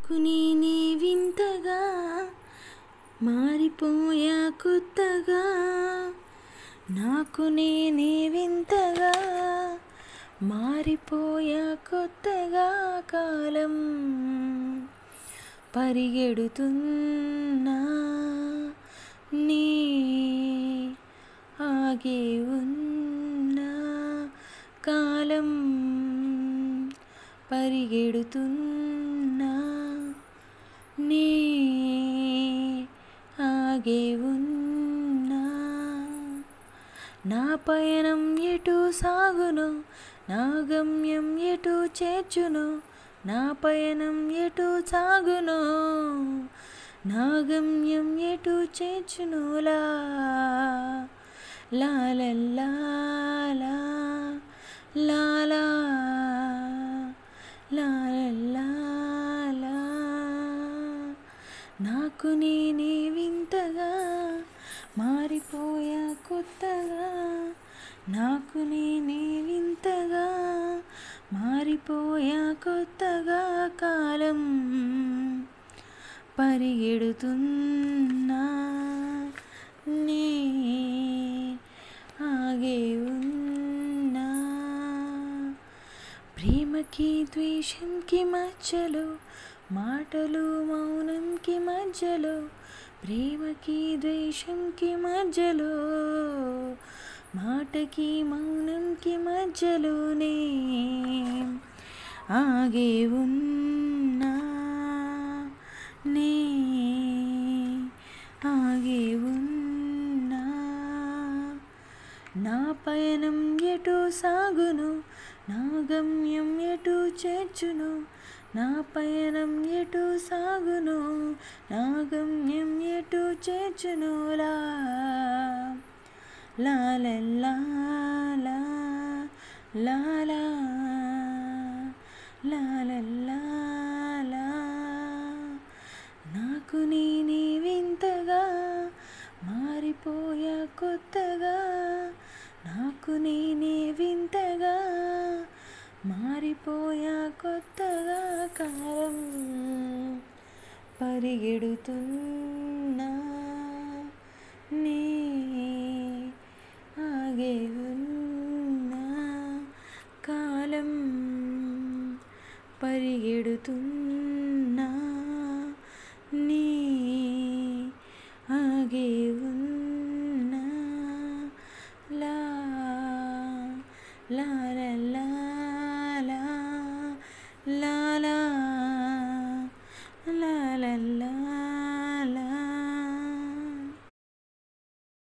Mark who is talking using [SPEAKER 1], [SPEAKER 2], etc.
[SPEAKER 1] నాకు నేనే వింతగా మారిపోయా కొత్తగా నాకు నేనే వింతగా మారిపోయా కొత్తగా కాలం పరిగెడుతున్నా నీ ఆగే ఉన్నా కాలం పరిగెడుతున్నా నీ ఆగే ఉన్నా నా పయనం ఎటు సాగును నా గమ్యం ఎటు చేర్చును నా పయనం ఎటు సాగును నా గమ్యం ఎటు చేర్చునులా లా లా లా లా లా లా లా లా లా నాకు నేనే వింతగా మారిపోయా కొత్తగా నాకు నేనే వింతగా మారిపోయా కొత్తగా కాలం పరిగెడుతున్నా నీ ఆగే ఉన్నా ప్రేమకి ద్వేషంకి మధ్యలో మాటలు మౌనంకి మధ్యలో ప్రేమకి ద్వేషంకి మధ్యలో మాటకి మౌనంకి మధ్యలోనే ఆగే ఉన్నా నే ఆగే ఉన్నా నా పయనం ఎటు సాగును నా గమ్యం ఎటు చేర్చును నా పయనం ఎటు సాగును నా గమ్యం ఎటు చేర్చునులా లా లా లా లా లా లా లా లా లా లా నాకు నేనే వింతగా మారిపోయా కొత్తగా నాకు నేనే వింతగా మారిపోయా కొత్తగా కాలం పరిగెడుతున్నా నీ ఆగే ఉన్నా కాలం పరిగెడుతున్నా నీ